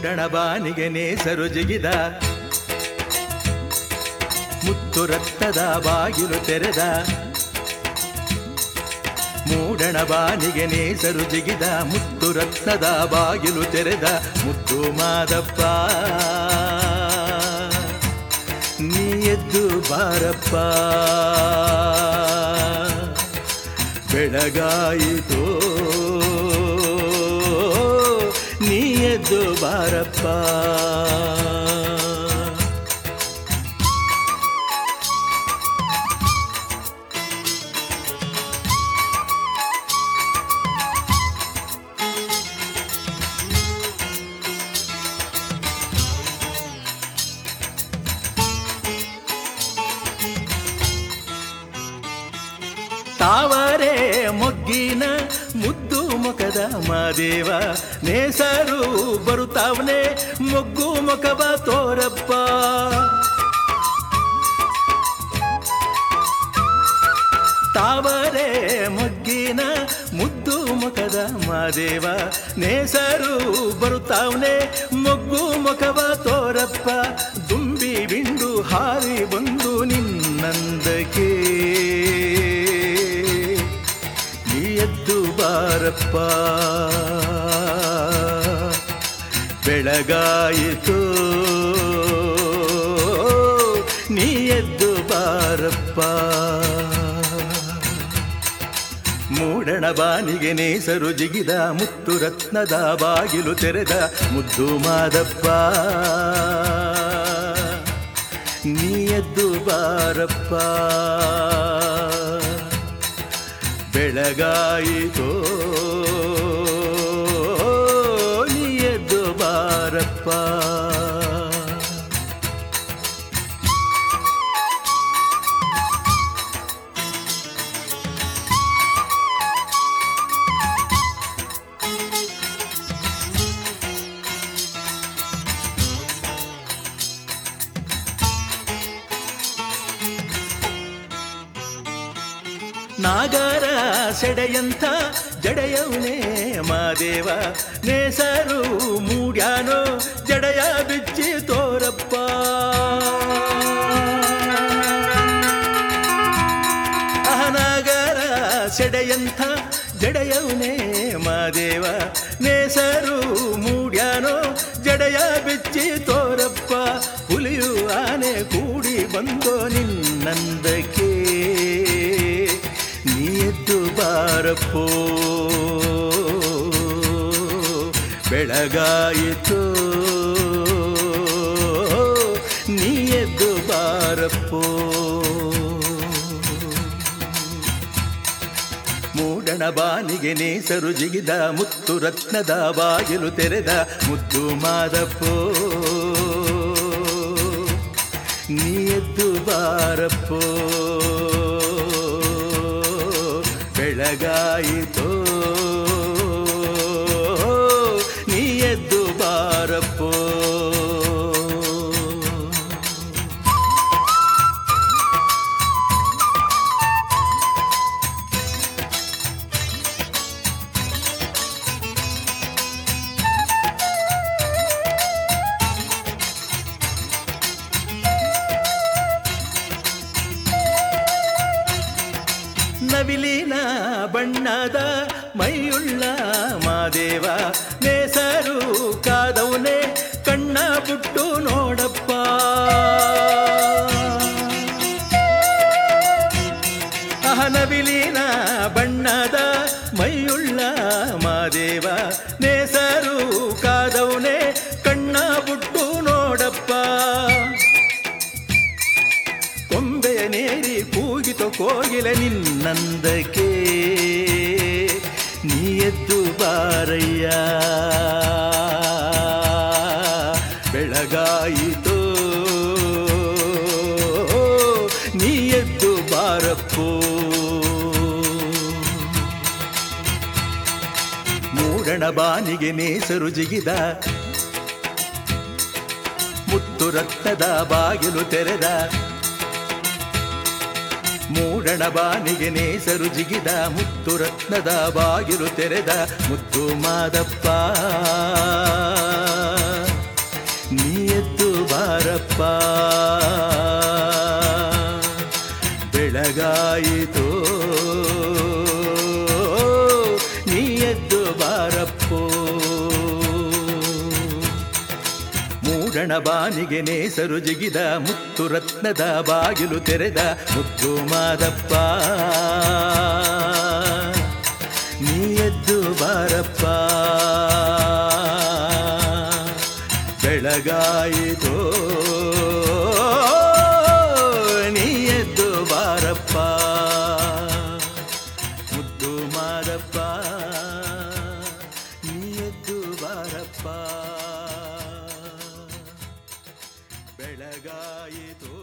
ಮೂಡಣ ಬಾನಿಗೆ ನೇಸರು ಜಿಗಿದ ಮುತ್ತು ರಕ್ತದ ಬಾಗಿಲು ತೆರೆದ ಮೂಡಣ ಬಾನಿಗೆ ನೇಸರು ಜಿಗಿದ ಮುತ್ತು ರತ್ನದ ಬಾಗಿಲು ತೆರೆದ ಮುತ್ತು ಮಾದಪ್ಪ ನೀ ಎದ್ದು ಬಾರಪ್ಪ ಬೆಳಗಾಯಿತೋ ನೀ ಎದ್ದು ಬಾರಪ್ಪ ತಾವರೆ ಮೊಗ್ಗಿನ ಮುದ್ದು ಮುಖದ ಮಾದೇವ ನೇಸರು ಬರುತ್ತಾವನೆ ಮೊಗ್ಗು ಮುಖವ ತೋರಪ್ಪ ತಾವರೆ ಮೊಗ್ಗಿನ ಮುದ್ದು ಮುಖದ ಮಾದೇವ ನೇಸರು ಬರುತ್ತಾವನೆ ಮೊಗ್ಗು ಮುಖವ ತೋರಪ್ಪ ದುಂಬಿ ಬಿಂಡು ಹಾರಿ ಬಂದು ನಿನ್ನಂದಕ್ಕೆ ನೀ ಎದ್ದು ಬಾರಪ್ಪ ಬೆಳಗಾಯಿತು ನೀ ಎದ್ದು ಬಾರಪ್ಪ ಮೂಡಣ ಬಾನಿಗೆ ನೇಸರು ಜಿಗಿದ ಮುತ್ತು ರತ್ನದ ಬಾಗಿಲು ತೆರೆದ ಮುದ್ದು ಮಾದಪ್ಪ ನೀ ಎದ್ದು ಬಾರಪ್ಪ ಬೆಳಗಾಯಿತೋ ನೀ ಎದ್ದು ಬಾರಪ್ಪ ನಾಗರ ಸೆಡೆಯಂಥ ಜಡೆಯವನೇ ಮಾದೇವ ನೇಸರು ಮೂಡ್ಯಾನೋ ಜಡೆಯ ಬಿಚ್ಚಿ ತೋರಪ್ಪ ಅಹನಾಗರ ಸೆಡೆಯಂಥ ಜಡೆಯವನೇ ಮಾದೇವ ನೇಸರು ಮೂಡ್ಯಾನೋ ಜಡೆಯ ಬಿಚ್ಚಿ ತೋರಪ್ಪ ಹುಲಿಯು ಆನೆ ಕೂಡಿ ಬಂದೋ ನಿನ್ನಂದಕ್ಕೆ ನೀ ಎದ್ದು ಬಾರಪ್ಪೋ ಬೆಳಗಾಯಿತು ನೀ ಎದ್ದು ಬಾರಪ್ಪೋ ಮೂಡಣ ಬಾನಿಗೆ ನೇಸರು ಜಿಗಿದ ಮುತ್ತು ರತ್ನದ ಬಾಗಿಲು ತೆರೆದ ಮುದ್ದು ಮಾದಪ್ಪೋ ನೀ ಎದ್ದು ಬಾರಪ್ಪೋ ಬೆಳಗಾಯಿತೋ ನೀ ಎದ್ದು ಬಾರಪ್ಪೋ ನವಿಲಿನ ಬಣ್ಣದ ಮೈಯುಳ್ಳ ಮಾದೇವ ನೇಸರು ಕಾದವನೇ ಕಣ್ಣ ಬಿಟ್ಟು ನೋಡಪ್ಪ ಅಹ ನವಿಲಿನ ಬಣ್ಣದ ಮೈಯುಳ್ಳ ಮಾದೇವ ನೇಸರು ಕಾದವನೇ ಕಣ್ಣ ಬಿಟ್ಟು ನೋಡಪ್ಪ ಕೊಂಬೆಯ ನೇರಿ ಕೂಗಿತು ಕೋಗಿಲೆ ನಿನ್ನಂದಕ್ಕೆ ನೀ ಎದ್ದು ಬಾರಯ್ಯ ಬೆಳಗಾಯಿತು ನೀ ಎದ್ದು ಬಾರಪ್ಪೋ ಮೂಡಣ ಬಾನಿಗೆ ನೇಸರು ಜಿಗಿದ ಮುತ್ತು ರಕ್ತದ ಬಾಗಿಲು ತೆರೆದ ಮೂಡಣ ಬಾನಿಗೆ ನೇಸರು ಜಿಗಿದ ಮುತ್ತು ರತ್ನದ ಬಾಗಿಲು ತೆರೆದ ಮುತ್ತು ಮಾದಪ್ಪ ಬಾರಪ್ಪ ಬೆಳಗಾಯಿತು ನೀ ಎದ್ದು ಬಾರಪ್ಪೋ ಮೂಡಣ ಬಾನಿಗೆ ನೇಸರು ಜಿಗಿದ ಮುತ್ತು ರತ್ನದ ಬಾಗಿಲು ತೆರೆದ ಮುದ್ದು ಮಾದಪ್ಪ ನೀ ಎದ್ದು ಬಾರಪ್ಪ ಬೆಳಗಾಯಿತು ನೀ ಎದ್ದು ಬಾರಪ್ಪ ಮುದ್ದು ಮಾದಪ್ಪ ನೀ ಎದ್ದು ಬಾರಪ್ಪ ಬೆಳಗಾಯಿತು